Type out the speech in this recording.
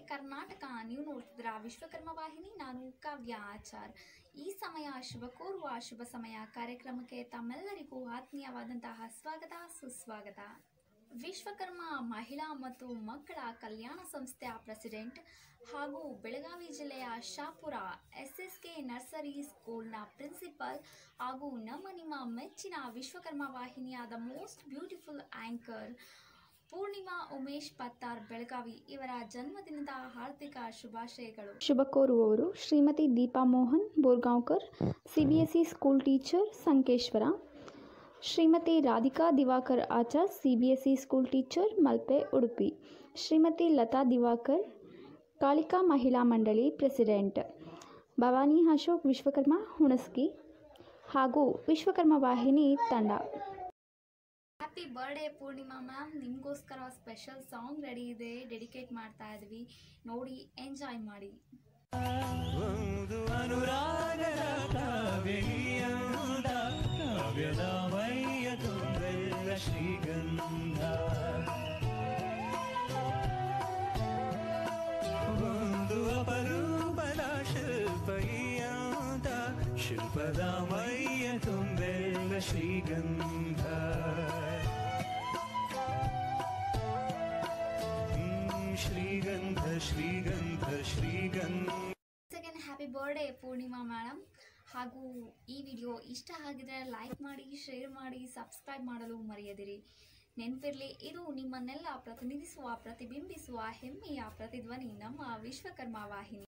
ಕರ್ನಾಟಕ ನೀವು ನೋಡ್ತಿದ್ದೀರಾ ವಿಶ್ವಕರ್ಮ ವಾಹಿನಿ ನಾನು ಕಾವ್ಯ ಆಚಾರ್ ಈ ಸಮಯ ಶುಭ ಕೋರುವ ಶುಭ ಸಮಯ ಕಾರ್ಯಕ್ರಮಕ್ಕೆ ತಮ್ಮೆಲ್ಲರಿಗೂ ಆತ್ಮೀಯವಾದಂತಹ ಸ್ವಾಗತ ಸುಸ್ವಾಗತ ವಿಶ್ವಕರ್ಮ ಮಹಿಳಾ ಮತ್ತು ಮಕ್ಕಳ ಕಲ್ಯಾಣ ಸಂಸ್ಥೆಯ ಪ್ರೆಸಿಡೆಂಟ್ ಹಾಗೂ ಬೆಳಗಾವಿ ಜಿಲ್ಲೆಯ Shapura S S K nursery ಸ್ಕೂಲ್ನ ಪ್ರಿನ್ಸಿಪಲ್ ಹಾಗೂ ನಮ್ಮ ನಿಮ್ಮ ಮೆಚ್ಚಿನ ವಿಶ್ವಕರ್ಮ ವಾಹಿನಿಯ the most beautiful anchor Poornima Umesh Pattar Belagavi ಇವರ ಜನ್ಮದಿನದ ಹಾರ್ದಿಕ ಶುಭಾಶಯಗಳು ಶುಭ ಕೋರುವವರು Shrimati Deepa Mohan Borgaonkar C B S E school teacher Sankeshwar Shrimati Radhika Diwakar Achar C B S E school teacher Malpe Udupi Shrimati Latha Diwakar Kalika Mahila Mandali president Bhavani Ashok Vishwakarma Hunasgi ಹಾಗೂ ವಿಶ್ವಕರ್ಮ ವಾಹಿನಿ ತಂಡ ಹ್ಯಾಪಿ ಬರ್ಡೇ ಪೂರ್ಣಿಮಾ ಮ್ಯಾಮ್ ನಿಮಗೋಸ್ಕರ ಸ್ಪೆಷಲ್ ಸಾಂಗ್ ರೆಡಿ ಇದೆ ಡೆಡಿಕೇಟ್ ಮಾಡ್ತಾ ಇದ್ವಿ ನೋಡಿ ಎಂಜಾಯ್ ಮಾಡಿ ಒಂದು ಅನುರಾಗದ ಕಾವ್ಯದ ಕಾವ್ಯದ ಮೈಯ ತುಂಬೆಲ್ಲ ಶ್ರೀಗಂಧ ಒಂದು ಅಪರೂಪದ ಶಿಲ್ಪಯ್ಯಾಂತ ಶಿಲ್ಪದ ಮೈಯ ತುಂಬೆಲ್ಲ ಶ್ರೀಗಂಧ ಹ್ಮ್, ಶ್ರೀಗಂಧ ಶ್ರೀಗಂಧ ಶ್ರೀಗಂಧ second happy birthday Poornima madam ಹಾಗೂ ಈ ವಿಡಿಯೋ ಇಷ್ಟ ಆಗಿದ್ರೆ ಲೈಕ್ ಮಾಡಿ ಶೇರ್ ಮಾಡಿ ಸಬ್ಸ್ಕ್ರೈಬ್ ಮಾಡಲು ಮರೆಯದಿರಿ ನೆನಪಿರಲಿ ಇದು ನಿಮ್ಮನ್ನೆಲ್ಲ ಪ್ರತಿನಿಧಿಸುವ ಪ್ರತಿಬಿಂಬಿಸುವ ಹೆಮ್ಮೆಯ ಪ್ರತಿಧ್ವನಿ ನಮ್ಮ ವಿಶ್ವಕರ್ಮ ವಾಹಿನಿ